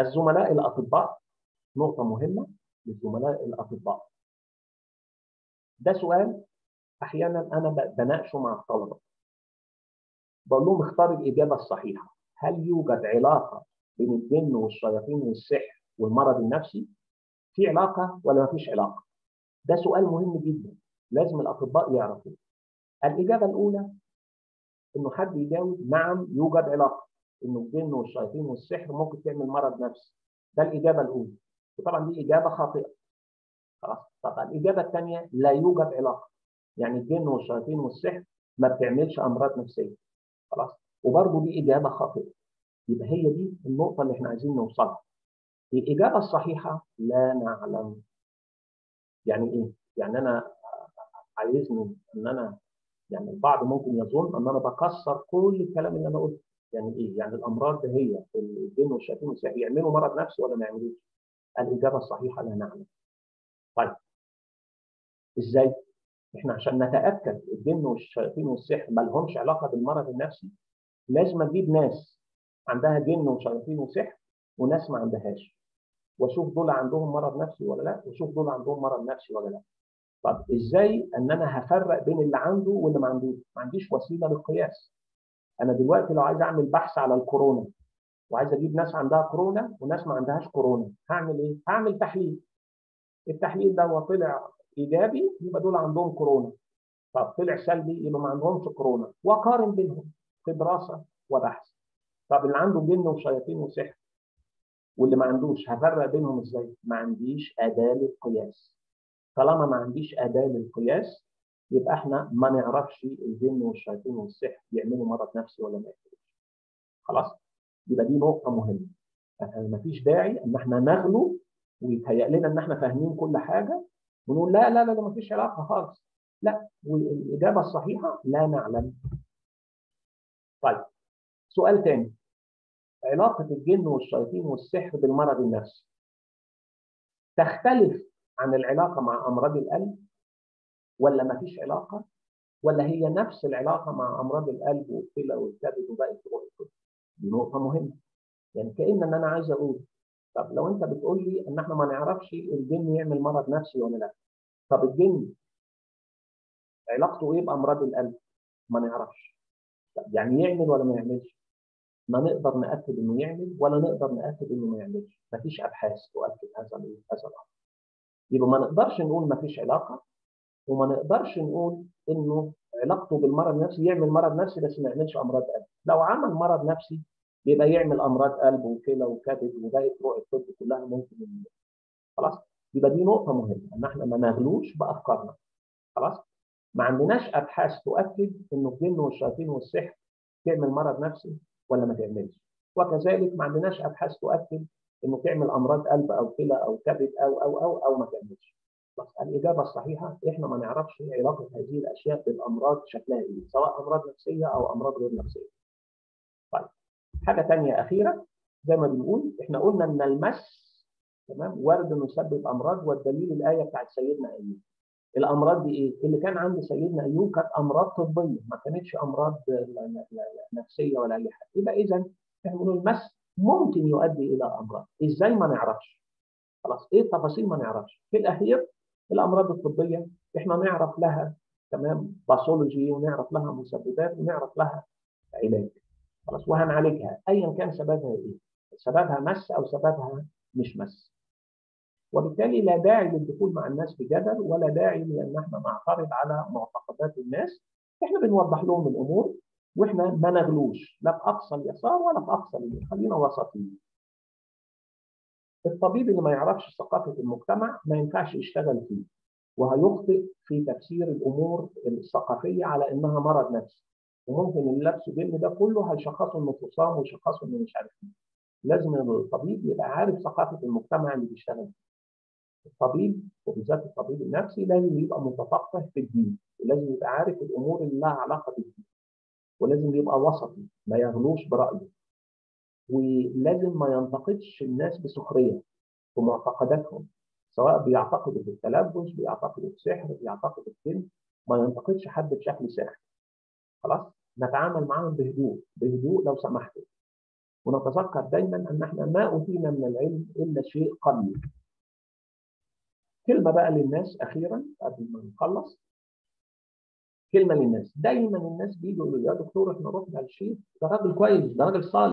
الزملاء الاطباء نقطه مهمه للزملاء الاطباء ده سؤال احيانا انا بناقشه مع الطلبه بقول لهم اختار الاجابه الصحيحه هل يوجد علاقه بين الجن والشياطين والسحر والمرض النفسي في علاقه ولا ما فيش علاقه ده سؤال مهم جدا لازم الاطباء يعرفوه الاجابه الاولى انه حد يجاوب نعم يوجد علاقه انه الجن والشياطين والسحر ممكن تعمل مرض نفسي ده الاجابه الاولى وطبعا دي اجابه خاطئه خلاص طبعا الاجابه الثانيه لا يوجد علاقه يعني الجن والشياطين والسحر ما بتعملش امراض نفسيه خلاص وبرضه دي اجابه خاطئه يبقى هي دي النقطه اللي احنا عايزين نوصلها الاجابه الصحيحه لا نعلم يعني ايه يعني انا عايزني ان انا يعني البعض ممكن يظن ان انا بكسر كل الكلام اللي انا قلته يعني ايه يعني الامراض ده هي الجن والشياطين والسحر يعملوا مرض نفسي ولا ما يعملوش الاجابه الصحيحه لا نعلم طيب ازاي احنا عشان نتاكد الجن والشياطين والسحر ما لهمش علاقه بالمرض النفسي لازم اجيب ناس عندها جن وشياطين وسحر وناس ما عندهاش واشوف دول عندهم مرض نفسي ولا لا واشوف دول عندهم مرض نفسي ولا لا طب ازاي ان انا هفرق بين اللي عنده واللي ما عندوش ما عنديش وسيله للقياس انا دلوقتي لو عايز اعمل بحث على الكورونا وعايز اجيب ناس عندها كورونا وناس ما عندهاش كورونا هعمل ايه هعمل تحليل التحليل ده طلع ايجابي يبقى دول عندهم كورونا طب طلع سلبي يبقى ما عندهمش كورونا واقارن بينهم في دراسه وبحث طب اللي عنده جن وشياطين وسحر واللي ما عندوش هفرق بينهم ازاي؟ ما عنديش اداه للقياس طالما ما عنديش اداه للقياس يبقى احنا ما نعرفش الجن والشياطين والسحر يعملوا مرض نفسي ولا ما يعملوش خلاص؟ يبقى دي نقطه مهمه ما فيش داعي ان احنا نغلو ويتهيأ لنا ان احنا فاهمين كل حاجه ونقول لا لا لا ما فيش علاقه خالص لا والاجابه الصحيحه لا نعلم طيب سؤال تاني علاقة الجن والشياطين والسحر بالمرض النفسي تختلف عن العلاقة مع أمراض القلب ولا ما فيش علاقة ولا هي نفس العلاقة مع أمراض القلب والكلى والكبد وباقي فروع الكلى دي نقطة مهمة يعني كأن أن أنا عايز أقول طب لو أنت بتقول لي إن إحنا ما نعرفش الجن يعمل مرض نفسي ولا لا طب الجن علاقته إيه بأمراض القلب؟ ما نعرفش طب يعني يعمل ولا ما يعملش؟ ما نقدر ناكد انه يعمل ولا نقدر ناكد انه ما يعملش مفيش ابحاث تؤكد هذا هذا الامر يبقى ما نقدرش نقول ما فيش علاقه وما نقدرش نقول انه علاقته بالمرض النفسي يعمل مرض نفسي بس ما يعملش امراض قلب لو عمل مرض نفسي يبقى يعمل امراض قلب وكلى وكبد وباقي فروع الطب كلها ممكن يعمل. خلاص يبقى دي نقطه مهمه ان احنا ما نغلوش بافكارنا خلاص ما عندناش ابحاث تؤكد انه الجن والشياطين والسحر تعمل مرض نفسي ولا ما تعملش وكذلك ما عندناش ابحاث تؤكد انه تعمل امراض قلب او كلى او كبد او او او او ما تعملش بس الاجابه الصحيحه احنا ما نعرفش علاقه هذه الاشياء بالامراض شكلها ايه سواء امراض نفسيه او امراض غير نفسيه طيب حاجه ثانيه اخيره زي ما بنقول احنا قلنا ان المس تمام وارد انه يسبب امراض والدليل الايه بتاعت سيدنا ايوب الامراض دي ايه؟ اللي كان عند سيدنا ايوب كانت امراض طبيه ما كانتش امراض نفسيه ولا اي حاجه يبقى اذا احنا بنقول المس ممكن يؤدي الى امراض ازاي ما نعرفش خلاص ايه التفاصيل ما نعرفش في الاخير الامراض الطبيه احنا نعرف لها تمام باثولوجي ونعرف لها مسببات ونعرف لها علاج خلاص وهنعالجها ايا كان سببها ايه سببها مس او سببها مش مس وبالتالي لا داعي للدخول مع الناس في جدل ولا داعي لان احنا نعترض على معتقدات الناس احنا بنوضح لهم الامور واحنا ما نغلوش لا في اقصى اليسار ولا في اقصى اليمين خلينا وسطيين الطبيب اللي ما يعرفش ثقافه المجتمع ما ينفعش يشتغل فيه وهيخطئ في تفسير الامور الثقافيه على انها مرض نفسي وممكن اللي لابسه جن ده كله هيشخصه انه فصام ويشخصه انه مش عارف ايه لازم الطبيب يبقى عارف ثقافه المجتمع اللي بيشتغل فيه الطبيب وبالذات الطبيب النفسي لازم يبقى متفقه في الدين ولازم يبقى عارف الامور اللي لها علاقه بالدين ولازم يبقى وسطي ما يغلوش برايه ولازم ما ينتقدش الناس بسخريه في معتقداتهم سواء بيعتقدوا في التلبس بيعتقدوا في السحر بيعتقدوا في الجن ما ينتقدش حد بشكل ساخر خلاص نتعامل معاهم بهدوء بهدوء لو سمحتوا ونتذكر دايما ان احنا ما اوتينا من العلم الا شيء قليل كلمه بقى للناس اخيرا قبل ما نخلص كلمه للناس دايما الناس بيجوا يقولوا يا دكتور احنا رحنا للشيخ ده راجل كويس ده راجل صالح